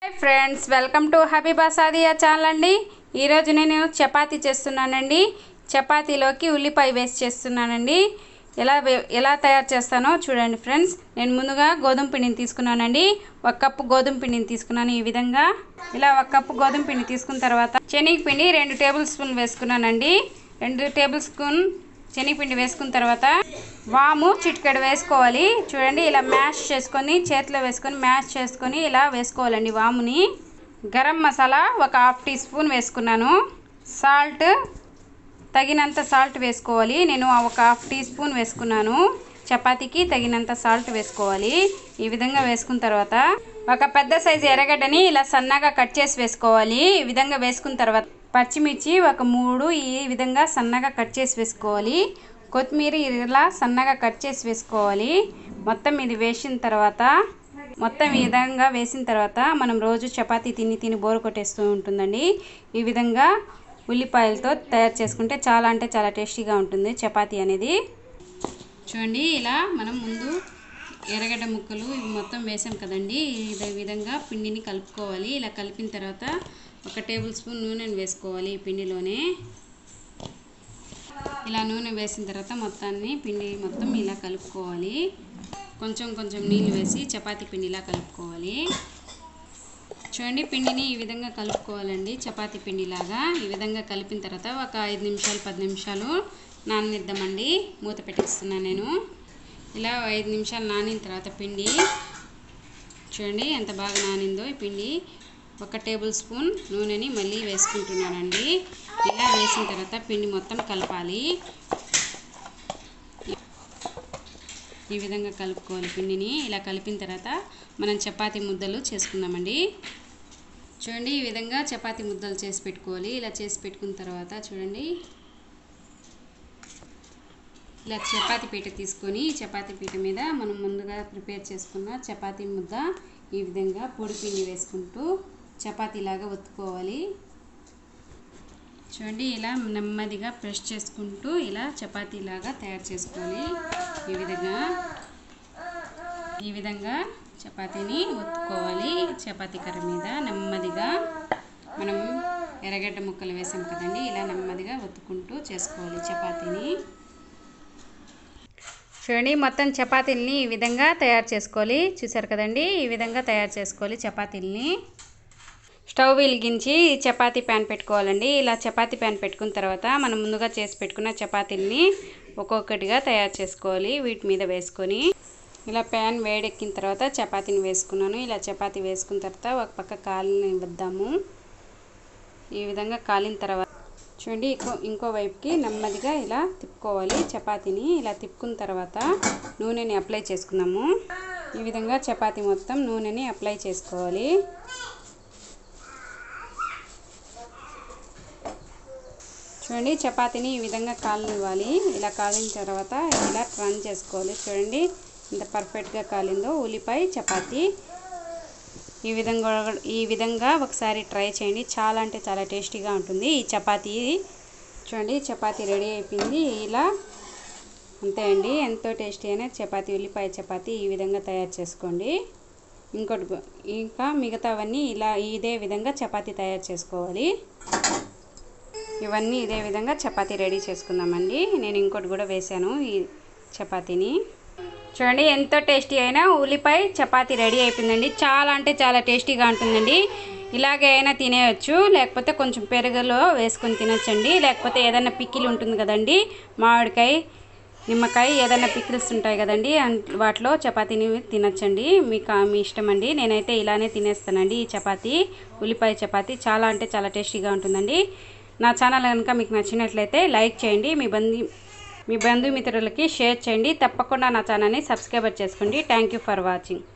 friends welcome to Habiba Sadia channel అండి ఈరోజు నేను చపాతీ చేస్తున్నానండి చపాతీలోకి ఉల్లిపాయ వేసి చేస్తున్నానండి ఎలా వే- ఎలా తయారు చేస్తానో చూడండి ఫ్రెండ్స్ నేను ముందుగా గోధుమ పిండిని తీసుకున్నానండి ఒక కప్పు గోధుమ పిండిని తీసుకున్నాను ఈ విధంగా ఇలా ఒక కప్పు గోధుమ పిండి తీసుకున్న తర్వాత శనగపిండి రెండు టేబుల్ స్పూన్ వేసుకున్నానండి రెండు టేబుల్ స్పూన్ శనగపిండి వేసుకున్న తర్వాత వాము చిటికెడు వేసుకోవాలి చూడండి ఇలా మ్యాష్ చేసుకొని చేతిలో వేసుకొని మ్యాష్ చేసుకొని ఇలా వేసుకోవాలండి వాముని గరం మసాలా ఒక హాఫ్ టీ స్పూన్ వేసుకున్నాను సాల్ట్ తగినంత సాల్ట్ వేసుకోవాలి నేను ఒక హాఫ్ టీ స్పూన్ వేసుకున్నాను చపాతీకి తగినంత సాల్ట్ వేసుకోవాలి ఈ విధంగా వేసుకున్న తర్వాత ఒక పెద్ద సైజు ఎర్రగడ్డని ఇలా సన్నగా కట్ చేసి వేసుకోవాలి ఈ విధంగా వేసుకున్న తర్వాత పచ్చిమిర్చి ఒక మూడు ఈ విధంగా సన్నగా కట్ చేసి వేసుకోవాలి కొత్తిమీర ఇలా సన్నగా కట్ చేసి వేసుకోవాలి మొత్తం ఇది వేసిన తర్వాత మొత్తం ఈ విధంగా వేసిన తర్వాత మనం రోజు చపాతీ తిని తిని బోరు కొట్టేస్తూ ఉంటుందండి ఈ విధంగా ఉల్లిపాయలతో తయారు చేసుకుంటే చాలా అంటే చాలా టేస్టీగా ఉంటుంది చపాతీ అనేది చూడండి ఇలా మనం ముందు ఎర్రగడ్డ ముక్కలు ఇవి మొత్తం వేసాం కదండి ఇదే విధంగా పిండిని కలుపుకోవాలి ఇలా కలిపిన తర్వాత ఒక టేబుల్ స్పూన్ నూనెను వేసుకోవాలి ఈ పిండిలోనే ఇలా నూనె వేసిన తర్వాత మొత్తాన్ని పిండి మొత్తం ఇలా కలుపుకోవాలి కొంచెం కొంచెం నీళ్ళు వేసి చపాతీ పిండి ఇలా కలుపుకోవాలి చూడండి పిండిని ఈ విధంగా కలుపుకోవాలండి చపాతీ పిండిలాగా ఈ విధంగా కలిపిన తర్వాత ఒక ఐదు నిమిషాలు పది నిమిషాలు నాననిద్దామండి మూత పెట్టిస్తున్నాను నేను ఇలా ఐదు నిమిషాలు నానిన తర్వాత పిండి చూడండి ఎంత బాగా నానిందో ఈ పిండి ఒక టేబుల్ స్పూన్ నూనెని మళ్ళీ వేసుకుంటున్నానండి ఇలా వేసిన తర్వాత పిండి మొత్తం కలపాలి ఈ విధంగా కలుపుకోవాలి పిండిని ఇలా కలిపిన తర్వాత మనం చపాతీ ముద్దలు చేసుకుందామండి చూడండి ఈ విధంగా చపాతీ ముద్దలు చేసి పెట్టుకోవాలి ఇలా చేసి పెట్టుకున్న తర్వాత చూడండి ఇలా చపాతీ పీట తీసుకొని చపాతీ పీట మీద మనం ముందుగా ప్రిపేర్ చేసుకున్న చపాతీ ముద్ద ఈ విధంగా పొడి పిండి వేసుకుంటూ చపాతీలాగా ఒత్తుకోవాలి చూడండి ఇలా నెమ్మదిగా ప్రెస్ చేసుకుంటూ ఇలా చపాతీలాగా తయారు చేసుకోవాలి ఈ విధంగా ఈ విధంగా చపాతీని ఒత్తుకోవాలి చపాతీ కర్ర మీద నెమ్మదిగా మనం ఎర్రగడ్డ ముక్కలు వేసాం కదండి ఇలా నెమ్మదిగా ఒత్తుకుంటూ చేసుకోవాలి చపాతీని చూడండి మొత్తం చపాతీల్ని ఈ విధంగా తయారు చేసుకోవాలి చూసారు కదండి ఈ విధంగా తయారు చేసుకోవాలి చపాతీల్ని స్టవ్ వెలిగించి చపాతీ ప్యాన్ పెట్టుకోవాలండి ఇలా చపాతీ ప్యాన్ పెట్టుకున్న తర్వాత మనం ముందుగా చేసి పెట్టుకున్న చపాతీల్ని ఒక్కొక్కటిగా తయారు చేసుకోవాలి వీటి మీద వేసుకొని ఇలా ప్యాన్ వేడెక్కిన తర్వాత చపాతీని వేసుకున్నాను ఇలా చపాతీ వేసుకున్న తర్వాత ఒక పక్క కాలిని వద్దాము ఈ విధంగా కాలిన తర్వాత చూడండి ఇంకో ఇంకో వైపుకి నెమ్మదిగా ఇలా తిప్పుకోవాలి చపాతీని ఇలా తిప్పుకున్న తర్వాత నూనెని అప్లై చేసుకుందాము ఈ విధంగా చపాతీ మొత్తం నూనెని అప్లై చేసుకోవాలి చూడండి చపాతీని ఈ విధంగా కాలనివ్వాలి ఇలా కాలిన తర్వాత ఇలా రన్ చేసుకోవాలి చూడండి ఎంత పర్ఫెక్ట్గా కాలిందో ఉల్లిపాయ చపాతీ ఈ విధంగా ఈ విధంగా ఒకసారి ట్రై చేయండి చాలా అంటే చాలా టేస్టీగా ఉంటుంది ఈ చపాతీ చూడండి చపాతీ రెడీ అయిపోయింది ఇలా అంతే అండి ఎంతో టేస్టీ అయిన చపాతీ ఉల్లిపాయ చపాతీ ఈ విధంగా తయారు చేసుకోండి ఇంకోటి గు- ఇంకా మిగతావన్నీ ఇలా ఇదే విధంగా చపాతీ తయారు చేసుకోవాలి ఇవన్నీ ఇదే విధంగా చపాతీ రెడీ చేసుకుందామండి నేను ఇంకోటి కూడా వేశాను ఈ చపాతీని చూడండి ఎంతో టేస్టీ అయినా ఉల్లిపాయ చపాతీ రెడీ అయిపోయిందండి చాలా అంటే చాలా టేస్టీగా ఉంటుందండి ఇలాగే అయినా తినేయచ్చు లేకపోతే కొంచెం పెరుగులో వేసుకొని తినొచ్చండి లేకపోతే ఏదైనా పిక్కిలు ఉంటుంది కదండి మామిడికాయ నిమ్మకాయ ఏదైనా పికిల్స్ ఉంటాయి కదండి అన్- వాటిలో చపాతీని తినొచ్చండి మీకు ఆ మీ ఇష్టం అండి నేనైతే ఇలానే తినేస్తానండి ఈ చపాతీ ఉల్లిపాయ చపాతీ చాలా అంటే చాలా టేస్టీగా ఉంటుందండి నా ఛానల్ కనుక మీకు నచ్చినట్లయితే లైక్ చేయండి మీ బంధు మీ బంధుమిత్రులకి షేర్ చేయండి తప్పకుండా నా ఛానల్ని సబ్స్క్రైబర్ చేసుకోండి థ్యాంక్ యూ ఫర్ వాచింగ్